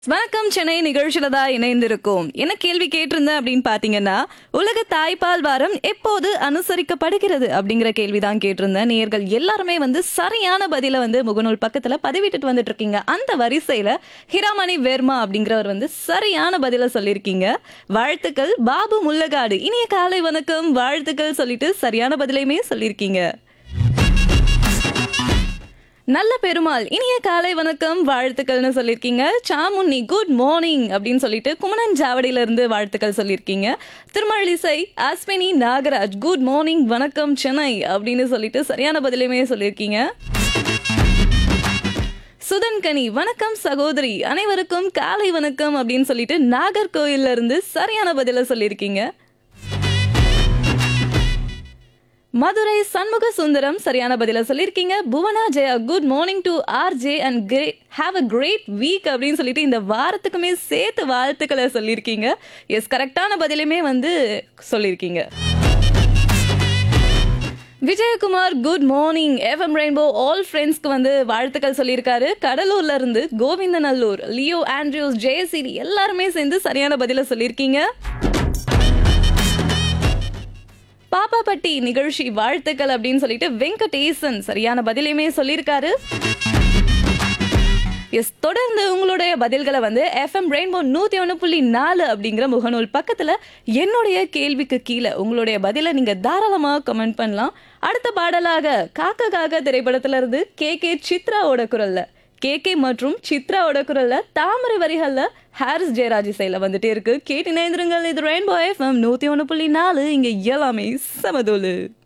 வணக்கம் சென்னை நிகழ்ச்சியில தான் இணைந்திருக்கோம் என்ன கேள்வி கேட்டிருந்தேன் அப்படின்னு பாத்தீங்கன்னா உலக தாய்ப்பால் வாரம் எப்போது அனுசரிக்கப்படுகிறது அப்படிங்கிற கேள்வி தான் கேட்டிருந்தேன் நேர்கள் எல்லாருமே வந்து சரியான பதில வந்து முகநூல் பக்கத்துல பதிவிட்டுட்டு வந்துட்டு இருக்கீங்க அந்த வரிசையில ஹிராமணி வெர்மா அப்படிங்கிறவர் வந்து சரியான பதில சொல்லியிருக்கீங்க வாழ்த்துக்கள் பாபு முல்லகாடு இனிய காலை வணக்கம் வாழ்த்துக்கள் சொல்லிட்டு சரியான பதிலையுமே சொல்லியிருக்கீங்க நல்ல பெருமாள் இனிய காலை வணக்கம் வாழ்த்துக்கள்னு சொல்லியிருக்கீங்க சாமுன்னி குட் மார்னிங் அப்படின்னு சொல்லிட்டு குமணன் ஜாவடியில இருந்து வாழ்த்துக்கள் சொல்லியிருக்கீங்க திருமழிசை அஸ்வினி நாகராஜ் குட் மார்னிங் வணக்கம் சென்னை அப்படின்னு சொல்லிட்டு சரியான பதிலையுமே சொல்லியிருக்கீங்க சுதன்கனி வணக்கம் சகோதரி அனைவருக்கும் காலை வணக்கம் அப்படின்னு சொல்லிட்டு நாகர்கோயில்ல இருந்து சரியான பதில சொல்லியிருக்கீங்க மதுரை சண்முக சுந்தரம் சரியான பதில சொல்லியிருக்கீங்க Bhuvana Jaya good morning to R J and great have a great week அப்படின்னு சொல்லிட்டு இந்த வாரத்துக்குமே சேர்த்து வாழ்த்துக்களை சொல்லியிருக்கீங்க எஸ் கரெக்டான பதிலுமே வந்து சொல்லியிருக்கீங்க Vijayakumar good morning FM rainbow all ஃப்ரெண்ட்ஸ்க்கு வந்து வாழ்த்துக்கள் சொல்லியிருக்காரு கடலூர்ல இருந்து கோவிந்தநல்லூர் லியோ ஆண்ட்ரியூஸ் ஜெயசிரி எல்லாருமே சேர்ந்து சரியான பதில சொல்லியிருக்கீங்க பாப்பாப்பட்டி நிகழ்ச்சி வாழ்த்துக்கள் அப்படின்னு சொல்லிட்டு வெங்கடேசன் சரியான பதிலையுமே சொல்லியிருக்காரு எஸ் தொடர்ந்து உங்களுடைய பதில்களை வந்து எஃப்எம் ரெயின்போ நூத்தி ஒன்று புள்ளி நாலு அப்படிங்கிற முகநூல் பக்கத்துல என்னுடைய கேள்விக்கு கீழே உங்களுடைய பதிலை நீங்க தாராளமா கமெண்ட் பண்ணலாம் அடுத்த பாடலாக காக்க காக்க திரைப்படத்துல இருந்து கே கே சித்ராவோட குரல்ல கே கே மற்றும் சித்ராவோட குரல்ல தாமரை வரிகள்ல ஹாரிஸ் ஜெயராஜ் இசையில வந்துட்டே இருக்கு கேட்டு நேந்திருங்கள் இது ரெயின்போ எஃப்எம் நூத்தி ஒன்று புள்ளி நாலு இங்க எல்லாமே சமதோலு